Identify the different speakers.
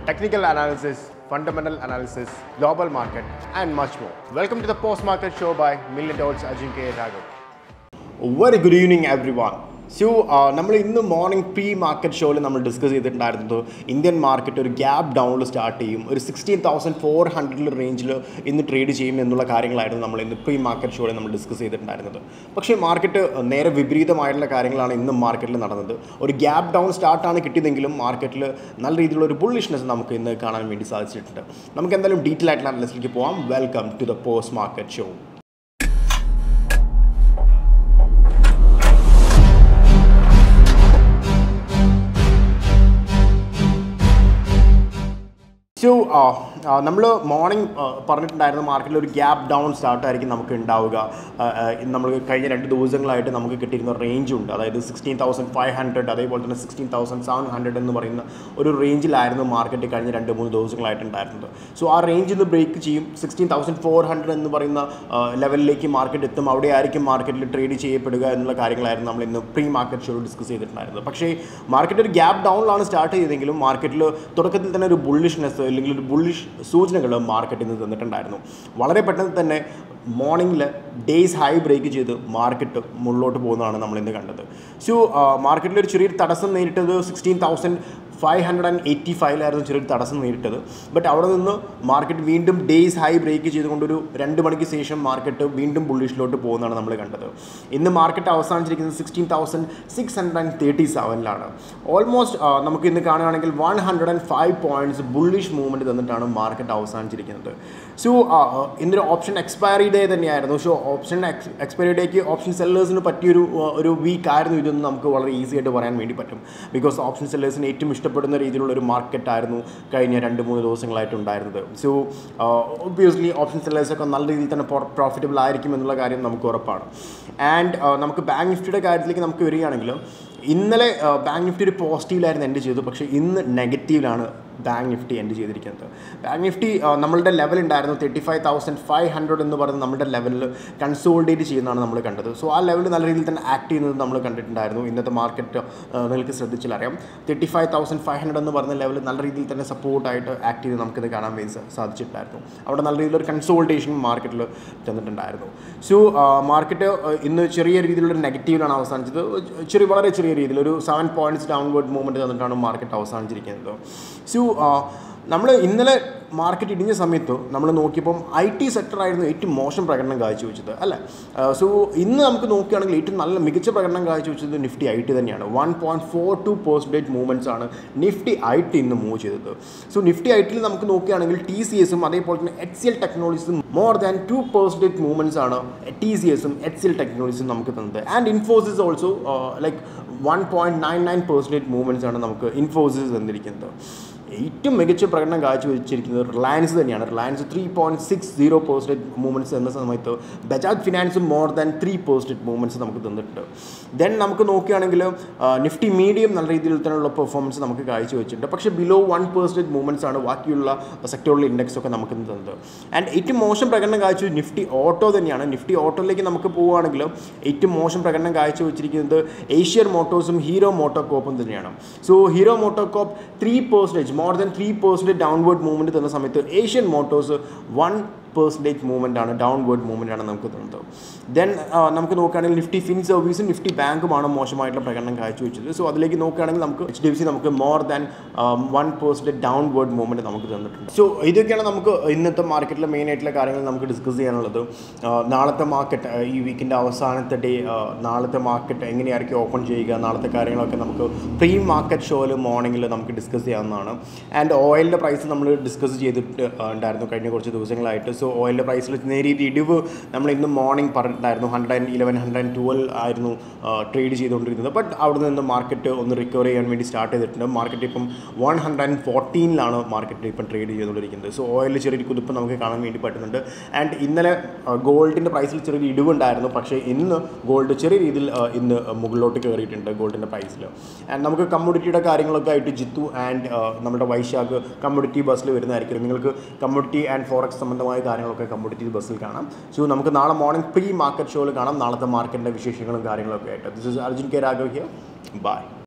Speaker 1: technical analysis, fundamental analysis, global market, and much more. Welcome to the Post Market Show by Million Dollars Ajinkya Raghav. Very good evening everyone so നമ്മൾ ഇന്ന് morning pre market ഷോയിൽ നമ്മൾ discuss ചെയ്തിട്ടുണ്ടായിരുന്നത് Indian market ഒരു gap ഡൗണിൽ start ചെയ്യും ഒരു sixteen thousand four ഹൺഡ്രഡിൽ റേഞ്ചിൽ ഇന്ന് ട്രേഡ് ചെയ്യും എന്നുള്ള കാര്യങ്ങളായിരുന്നു നമ്മൾ ഇന്ന് പ്രീ മാർക്കറ്റ് ഷോയിൽ നമ്മൾ ഡിസ്കസ് ചെയ്തിട്ടുണ്ടായിരുന്നത് പക്ഷേ മാർക്കറ്റ് നേരെ വിപരീതമായിട്ടുള്ള കാര്യങ്ങളാണ് ഇന്ന് മാർക്കറ്റിൽ നടന്നത് ഒരു ഗ്യാപ്പ് ഡൗൺ സ്റ്റാർട്ടാണ് കിട്ടിയതെങ്കിലും മാർക്കറ്റിൽ നല്ല രീതിയിലുള്ള ഒരു ബുള്ളിഷ്നെസ് നമുക്ക് ഇന്ന് കാണാൻ വേണ്ടി സാധിച്ചിട്ടുണ്ട് നമുക്ക് എന്തായാലും ഡീറ്റെയിൽ ആയിട്ടുള്ള അനലിസിലേക്ക് പോകാം welcome to the post market show so നമ്മൾ മോർണിംഗ് പറഞ്ഞിട്ടുണ്ടായിരുന്നു മാർക്കറ്റിൽ ഒരു ഗ്യാപ്പ് ഡൗൺ സ്റ്റാർട്ടായിരിക്കും നമുക്ക് ഉണ്ടാവുക നമ്മൾ കഴിഞ്ഞ രണ്ട് ദിവസങ്ങളായിട്ട് നമുക്ക് കിട്ടിയിരുന്ന റേഞ്ച് ഉണ്ട് അതായത് സിക്സ്റ്റീൻ തൗസൻഡ് ഫൈവ് ഹൺഡ്രഡ് അതേപോലെ തന്നെ സിക്സ്റ്റീൻ തൗസൻഡ് സെവൻ ഹൺഡ്രഡ് എന്ന് പറയുന്ന ഒരു റേഞ്ചിലായിരുന്നു മാർക്കറ്റ് കഴിഞ്ഞ രണ്ട് മൂന്ന് ദിവസങ്ങളായിട്ടുണ്ടായിരുന്നത് സോ ആ റേഞ്ച് ഇന്ന് ബ്രേക്ക് ചെയ്യും സിക്സ്റ്റീൻ തൗസൻഡ് ഫോർ ഹൺഡ്രഡ് എന്ന് പറയുന്ന ലെവലിലേക്ക് മാർക്കറ്റ് എത്തും അവിടെ ആയിരിക്കും മാർക്കറ്റിൽ ട്രേഡ് ചെയ്യപ്പെടുക എന്നുള്ള കാര്യങ്ങളായിരുന്നു നമ്മൾ ഇന്ന് പ്രീ മാർക്കറ്റ് ഷോ ഡിസ്കസ് ചെയ്തിട്ടുണ്ടായിരുന്നത് പക്ഷേ മാർക്കറ്റ് ഒരു ഗ്യാപ്പ് ഡൗണിലാണ് സ്റ്റാർട്ട് ചെയ്തെങ്കിലും മാർക്കറ്റിൽ തുടക്കത്തിൽ തന്നെ ഒരു ബുള്ളിഷ്നെസ് അല്ലെങ്കിൽ ഒരു ബുള്ളിഷ് സൂചനകൾ മാർക്കറ്റിൽ നിന്ന് തന്നിട്ടുണ്ടായിരുന്നു വളരെ പെട്ടെന്ന് തന്നെ മോർണിംഗിൽ ഡേയ്സ് ഹൈ ബ്രേക്ക് ചെയ്ത് മാർക്കറ്റ് മുകളിലോട്ട് പോകുന്നതാണ് നമ്മൾ ഇന്ന് കണ്ടത് സോ മാർക്കറ്റിൽ ഒരു ചെറിയൊരു തടസ്സം നേരിട്ടത് sixteen thousand five hundred and eighty ഫൈവിലായിരുന്നു ചെറിയൊരു തടസ്സം നേരിട്ടത് ബട്ട് അവിടെ നിന്ന് മാർക്കറ്റ് വീണ്ടും ഡേയ്സ് ഹൈ ബ്രേക്ക് ചെയ്തുകൊണ്ടൊരു രണ്ട് മണിക്ക് ശേഷം മാർക്കറ്റ് വീണ്ടും ബുള്ളിഷിലോട്ട് പോകുന്നതാണ് നമ്മൾ കണ്ടത് ഇന്ന് മാർക്കറ്റ് അവസാനിച്ചിരിക്കുന്നത് sixteen thousand six hundred and thirty സെവനിലാണ് ഓൾമോസ്റ്റ് നമുക്ക് ഇന്ന് കാണുകയാണെങ്കിൽ one hundred and five points bullish movement തന്നിട്ടാണ് മാർക്കറ്റ് അവസാനിച്ചിരിക്കുന്നത് സോ ഇന്നൊരു ഓപ്ഷൻ എക്സ്പയറി ഡേ തന്നെയായിരുന്നു സോ ഓപ്ഷൻ എക്സ്പയറി ഡേക്ക് ഓപ്ഷൻ സെല്ലേഴ്സിന് പറ്റിയൊരു ഒരു വീക്ക് ആയിരുന്നു ഇതെന്ന് നമുക്ക് വളരെ ഈസി ആയിട്ട് പറയാൻ വേണ്ടി പറ്റും ബിക്കോസ് ഓപ്ഷൻ സെല്ലേഴ്സിന് ഏറ്റവും ഇഷ്ടപ്പെടുന്ന രീതിയിലുള്ള ഒരു മാർക്കറ്റ് ആയിരുന്നു കഴിഞ്ഞ രണ്ട് മൂന്ന് ദിവസങ്ങളായിട്ട് ഉണ്ടായിരുന്നത് സോ ഒബ്വിയസ്ലി ഓപ്ഷൻ സെല്ലേഴ്സൊക്കെ നല്ല രീതിയിൽ തന്നെ പ്രോഫിറ്റബിൾ ആയിരിക്കും എന്നുള്ള കാര്യം നമുക്ക് ഉറപ്പാണ് ആൻഡ് നമുക്ക് ബാങ്ക് നിഫ്റ്റിയുടെ കാര്യത്തിലേക്ക് നമുക്ക് വരികയാണെങ്കിൽ ഇന്നലെ ബാങ്ക് നിഫ്റ്റി ഒരു പോസിറ്റീവിലായിരുന്നു എൻഡ് ചെയ്തു പക്ഷേ ഇന്ന് നെഗറ്റീവിലാണ് ബാങ്ക് നിഫ്റ്റി എൻഡ് ചെയ്തിരിക്കുന്നത് ബാങ്ക് നിഫ്റ്റി നമ്മളുടെ ലെവൽ ഉണ്ടായിരുന്നു thirty five thousand five hundred എന്ന് പറയുന്ന നമ്മുടെ ലെവലിൽ കൺസോൾഡേറ്റ് ചെയ്യുന്നതാണ് നമ്മൾ കണ്ടത് സോ ആ ലെവൽ നല്ല രീതിയിൽ തന്നെ ആക്ട് ചെയ്യുന്നത് നമ്മൾ കണ്ടിട്ടുണ്ടായിരുന്നു ഇന്നത്തെ മാർക്കറ്റ് നിങ്ങൾക്ക് ശ്രദ്ധിച്ചാൽ അറിയാം thirty five thousand five hundred എന്ന് പറയുന്ന ലെവൽ നല്ല രീതിയിൽ തന്നെ സപ്പോർട്ടായിട്ട് ആക്ട് ചെയ്ത് നമുക്കിത് കാണാൻ വേണ്ടി സാധിച്ചിട്ടുണ്ടായിരുന്നു അവിടെ നല്ല രീതിയിലൊരു കൺസോൾട്ടേഷൻ മാർക്കറ്റിൽ തന്നിട്ടുണ്ടായിരുന്നു സോ മാർക്കറ്റ് ഇന്ന് ചെറിയ രീതിയിലുള്ള നെഗറ്റീവിലാണ് അവസാനിച്ചത് ചെറിയ വളരെ ചെറിയ രീതിയിൽ ഒരു സെവൻ പോയിൻറ്റ്സ് ഡൗൺവേർഡ് മൂവ്മെൻറ്റ് തന്നിട്ടാണ് മാർക്കറ്റ് അവസാനിച്ചിരിക്കുന്നത് സോ നമ്മൾ ഇന്നലെ മാർക്കറ്റ് ഇടിഞ്ഞ സമയത്ത് നമ്മൾ നോക്കിയപ്പം ഐ ടി സെക്ടറായിരുന്നു ഏറ്റവും മോശം പ്രകടനം കാഴ്ചവെച്ചത് അല്ലേ സോ ഇന്ന് നമുക്ക് നോക്കുകയാണെങ്കിൽ ഏറ്റവും നല്ല മികച്ച പ്രകടനം കാഴ്ചവെച്ചത് നിഫ്റ്റി ഐ ടി തന്നെയാണ് one point four two percentage movements ആണ് നിഫ്റ്റി ഐ ടി ഇന്ന് മൂവ് ചെയ്തത് സോ നിഫ്റ്റി ഐ ടിയിൽ നമുക്ക് നോക്കുകയാണെങ്കിൽ ടി സി എസും അതേപോലെ തന്നെ എച്ച് സി എൽ ടെക്നോളജീസും more than two percentage movements ആണ് ടി സി എസും എച്ച് സി എൽ ടെക്നോളജീസും നമുക്ക് തന്നത് and Infosys also like one point nine nine percentage movements ആണ് നമുക്ക് ഇൻഫോസിസ് തന്നിരിക്കുന്നത് ഏറ്റവും മികച്ച പ്രകടനം കാഴ്ചവെച്ചിരിക്കുന്നത് റിലയൻസ് തന്നെയാണ് Reliance three point six zero percentage movements എന്ന സമയത്ത് Bajaj finance more than three percentage movements നമുക്ക് തന്നിട്ടുണ്ട് ദെൻ നമുക്ക് നോക്കുകയാണെങ്കിൽ നിഫ്റ്റി മീഡിയം നല്ല രീതിയിൽ തന്നെയുള്ള പെർഫോമൻസ് നമുക്ക് കാഴ്ചവെച്ചിട്ടുണ്ട് പക്ഷേ ബിലോ വൺ പെർസെൻറ്റേജ് മൂവ്മെൻറ്റ്സ് ആണ് ബാക്കിയുള്ള സെക്ടറിലെ ഇൻഡെക്സ് ഒക്കെ നമുക്ക് തന്നത് ആൻഡ് ഏറ്റവും മോശം പ്രകടനം കാഴ്ച നിഫ്റ്റി ഓട്ടോ തന്നെയാണ് നിഫ്റ്റി ഓട്ടോയിലേക്ക് നമുക്ക് പോവുകയാണെങ്കിൽ ഏറ്റവും മോശം പ്രകടനം കാഴ്ചവെച്ചിരിക്കുന്നത് ഏഷ്യൻ മോട്ടോഴ്സും ഹീറോ മോട്ടോകോപ്പും തന്നെയാണ് so Hero MotoCorp three percentage more than three percentage downward movement തന്ന സമയത്ത് Asian motors one percentage movement ആണ് ഡൗൺവേർഡ് മൂവ്മെൻ്റ് ആണ് നമുക്ക് തന്നത് ദെൻ നമുക്ക് നോക്കുകയാണെങ്കിൽ നിഫ്റ്റി ഫിൻ സർവീസും നിഫ്റ്റി ബാങ്കുമാണ് മോശമായിട്ടുള്ള പ്രകടനം കാഴ്ചവെച്ചത് സോ അതിലേക്ക് നോക്കുകയാണെങ്കിൽ നമുക്ക് എച്ച് ഡി എഫ് സി നമുക്ക് more than one percentage downward movement നമുക്ക് തന്നിട്ടുണ്ട് സോ ഇതൊക്കെയാണ് നമുക്ക് ഇന്നത്തെ മാർക്കറ്റിലെ മെയിൻ ആയിട്ടുള്ള കാര്യങ്ങൾ നമുക്ക് ഡിസ്കസ് ചെയ്യാനുള്ളത് നാളത്തെ മാർക്കറ്റ് ഈ വീക്കിൻ്റെ അവസാനത്തെ ഡേ നാളത്തെ മാർക്കറ്റ് എങ്ങനെയായിരിക്കും ഓപ്പൺ ചെയ്യുക നാളത്തെ കാര്യങ്ങളൊക്കെ നമുക്ക് പ്രീ മാർക്കറ്റ് ഷോയിൽ മോർണിംഗിൽ നമുക്ക് ഡിസ്കസ് ചെയ്യാവുന്നതാണ് ആൻഡ് ഓയിലിൻ്റെ പ്രൈസ് നമ്മൾ ഡിസ്കസ് ചെയ്തിട്ട് ഉണ്ടായിരുന്നു കഴിഞ്ഞ കുറച്ച് ദിവസങ്ങളായിട്ട് സോ ഓയിലിൻ്റെ പ്രൈസിൽ നേരിയ ഇടിവ് നമ്മൾ ഇന്ന് മോർണിംഗ് പറഞ്ഞിട്ടുണ്ടായിരുന്നു hundred and eleven hundred and twelve ആയിരുന്നു ട്രേഡ് ചെയ്തുകൊണ്ടിരുന്നത് ബട്ട് അവിടെ നിന്ന് മാർക്കറ്റ് ഒന്ന് റിക്കവർ ചെയ്യാൻ വേണ്ടി സ്റ്റാർട്ട് ചെയ്തിട്ടുണ്ട് മാർക്കറ്റ് ഇപ്പം വൺ ഹൺഡ്രഡ് ആൻഡ് ഫോർട്ടീനിലാണ് മാർക്കറ്റ് ഇപ്പം ട്രേഡ് ചെയ്തുകൊണ്ടിരിക്കുന്നത് സോ ഓയിലിൽ ചെറിയൊരു കുതിപ്പ് നമുക്ക് കാണാൻ വേണ്ടി പറ്റുന്നുണ്ട് ആൻഡ് ഇന്നലെ ഗോൾഡിൻ്റെ പ്രൈസിൽ ചെറിയൊരു ഇടിവുണ്ടായിരുന്നു പക്ഷേ ഇന്ന് ഗോൾഡ് ചെറിയ രീതിയിൽ ഇന്ന് മുകളിലോട്ട് കയറിയിട്ടുണ്ട് ഗോൾഡിൻ്റെ പ്രൈസിൽ ആൻഡ് നമുക്ക് കമ്മോഡിറ്റിയുടെ കാര്യങ്ങളൊക്കെ ആയിട്ട് ജിത്തു ആൻഡ് നമ്മുടെ വൈശാഖ് കമ്മോഡിറ്റി ബസ്സിൽ വരുന്നതായിരിക്കും നിങ്ങൾക്ക് കമ്മോഡിറ്റി ആൻഡ് ഫോറക്സ് സംബന്ധമായ കാര്യങ്ങളൊക്കെ കമ്മോഡിറ്റി ബസ്സിൽ കാണാം സോ നമുക്ക് നാളെ മോർണിംഗ് പ്രീ മാർക്കറ്റ് ഷോയിൽ കാണാം നാളത്തെ മാർക്കറ്റിൻ്റെ വിശേഷങ്ങളും കാര്യങ്ങളൊക്കെ ആയിട്ട് this is Arjun K Raghav here by